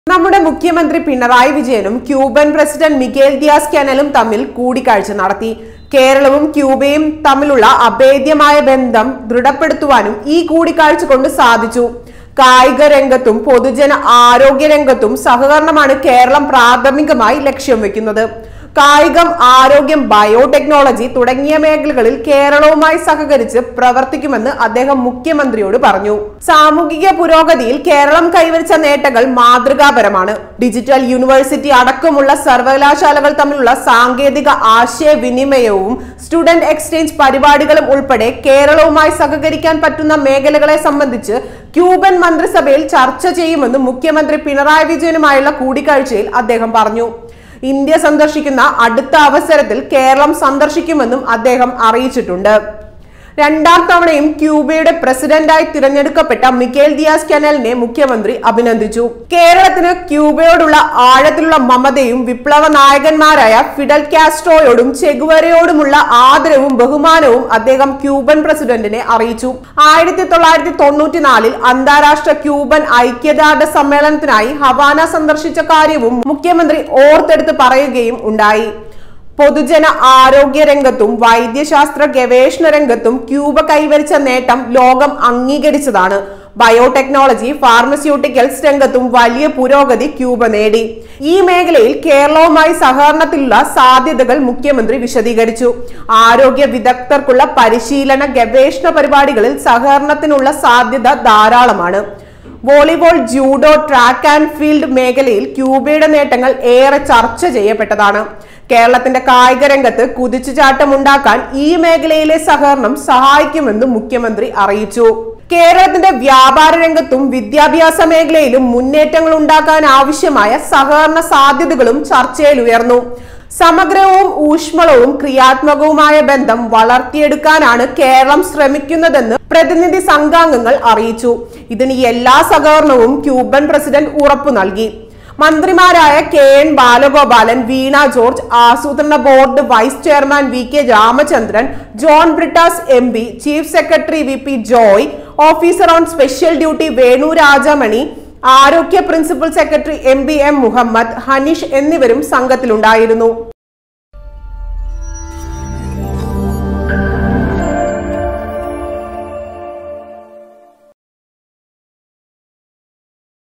നമ്മുടെ മുഖ്യമന്ത്രി പിണറായി വിജയനും ക്യൂബൻ പ്രസിഡന്റ് മിഗേൽ ദിയാസ് കെനലും തമ്മിൽ കൂടിക്കാഴ്ച നടത്തി കേരളവും ക്യൂബയും തമ്മിലുള്ള അഭേദ്യമായ ബന്ധം ദൃഢപ്പെടുത്തുവാനും ഈ കൂടിക്കാഴ്ച കൊണ്ട് സാധിച്ചു കായിക രംഗത്തും പൊതുജന ആരോഗ്യ രംഗത്തും സഹകരണമാണ് കേരളം പ്രാഥമികമായി ലക്ഷ്യം വെക്കുന്നത് കായികം ആരോഗ്യം ബയോടെക്നോളജി തുടങ്ങിയ മേഖലകളിൽ കേരളവുമായി സഹകരിച്ച് പ്രവർത്തിക്കുമെന്ന് അദ്ദേഹം മുഖ്യമന്ത്രിയോട് പറഞ്ഞു സാമൂഹിക പുരോഗതിയിൽ കേരളം കൈവരിച്ച നേട്ടങ്ങൾ മാതൃകാപരമാണ് ഡിജിറ്റൽ യൂണിവേഴ്സിറ്റി അടക്കമുള്ള സർവകലാശാലകൾ തമ്മിലുള്ള സാങ്കേതിക ആശയവിനിമയവും സ്റ്റുഡന്റ് എക്സ്ചേഞ്ച് പരിപാടികളും ഉൾപ്പെടെ കേരളവുമായി സഹകരിക്കാൻ പറ്റുന്ന മേഖലകളെ സംബന്ധിച്ച് ക്യൂബൻ മന്ത്രിസഭയിൽ ചർച്ച ചെയ്യുമെന്നും മുഖ്യമന്ത്രി പിണറായി വിജയനുമായുള്ള കൂടിക്കാഴ്ചയിൽ അദ്ദേഹം പറഞ്ഞു ഇന്ത്യ സന്ദർശിക്കുന്ന അടുത്ത അവസരത്തിൽ കേരളം സന്ദർശിക്കുമെന്നും അദ്ദേഹം അറിയിച്ചിട്ടുണ്ട് രണ്ടാം തവണയും ക്യൂബയുടെ പ്രസിഡന്റായി തിരഞ്ഞെടുക്കപ്പെട്ട മിക്കേൽ ദിയാസ് കെനലിനെ മുഖ്യമന്ത്രി അഭിനന്ദിച്ചു കേരളത്തിന് ക്യൂബയോടുള്ള ആഴത്തിലുള്ള മമതയും വിപ്ലവ നായകന്മാരായ ഫിഡൽ കാസ്ട്രോയോടും ചെഗുവരയോടുമുള്ള ആദരവും ബഹുമാനവും അദ്ദേഹം ക്യൂബൻ പ്രസിഡന്റിനെ അറിയിച്ചു ആയിരത്തി തൊള്ളായിരത്തി തൊണ്ണൂറ്റിനാലിൽ അന്താരാഷ്ട്ര ക്യൂബൻ ഐക്യദാർഢ്യ സമ്മേളനത്തിനായി ഹവാന സന്ദർശിച്ച കാര്യവും മുഖ്യമന്ത്രി ഓർത്തെടുത്ത് പറയുകയും ഉണ്ടായി പൊതുജന ആരോഗ്യ രംഗത്തും വൈദ്യശാസ്ത്ര ഗവേഷണ രംഗത്തും ക്യൂബ കൈവരിച്ച നേട്ടം ലോകം അംഗീകരിച്ചതാണ് ബയോടെക്നോളജി ഫാർമസ്യൂട്ടിക്കൽസ് രംഗത്തും വലിയ പുരോഗതി ക്യൂബ നേടി ഈ മേഖലയിൽ കേരളവുമായി സഹകരണത്തിലുള്ള സാധ്യതകൾ മുഖ്യമന്ത്രി വിശദീകരിച്ചു ആരോഗ്യ വിദഗ്ധർക്കുള്ള പരിശീലന ഗവേഷണ പരിപാടികളിൽ സഹകരണത്തിനുള്ള സാധ്യത ധാരാളമാണ് volleyball judo track and field മേഖലയിൽ ക്യൂബയുടെ നേട്ടങ്ങൾ ഏറെ ചർച്ച ചെയ്യപ്പെട്ടതാണ് കേരളത്തിന്റെ കായിക രംഗത്ത് കുതിച്ചുചാട്ടമുണ്ടാക്കാൻ ഈ മേഖലയിലെ സഹകരണം സഹായിക്കുമെന്നും മുഖ്യമന്ത്രി അറിയിച്ചു കേരളത്തിന്റെ വ്യാപാര രംഗത്തും വിദ്യാഭ്യാസ മേഖലയിലും മുന്നേറ്റങ്ങൾ ഉണ്ടാക്കാൻ ആവശ്യമായ സഹകരണ സാധ്യതകളും ചർച്ചയിൽ ഉയർന്നു സമഗ്രവും ഊഷ്മളവും ക്രിയാത്മകവുമായ ബന്ധം വളർത്തിയെടുക്കാനാണ് കേരളം ശ്രമിക്കുന്നതെന്ന് പ്രതിനിധി സംഘാംഗങ്ങൾ അറിയിച്ചു ഇതിന് എല്ലാ സഹകരണവും ക്യൂബൻ പ്രസിഡന്റ് ഉറപ്പു നൽകി മന്ത്രിമാരായ K N Balagopalan Veena George ആസൂത്രണ board vice chairman V K Ramachandran John Brittas M P chief secretary V P Joy officer on special duty Venu Rajamani ആരോഗ്യ principal secretary M B M Muhammad Hanish എന്നിവരും സംഘത്തിലുണ്ടായിരുന്നു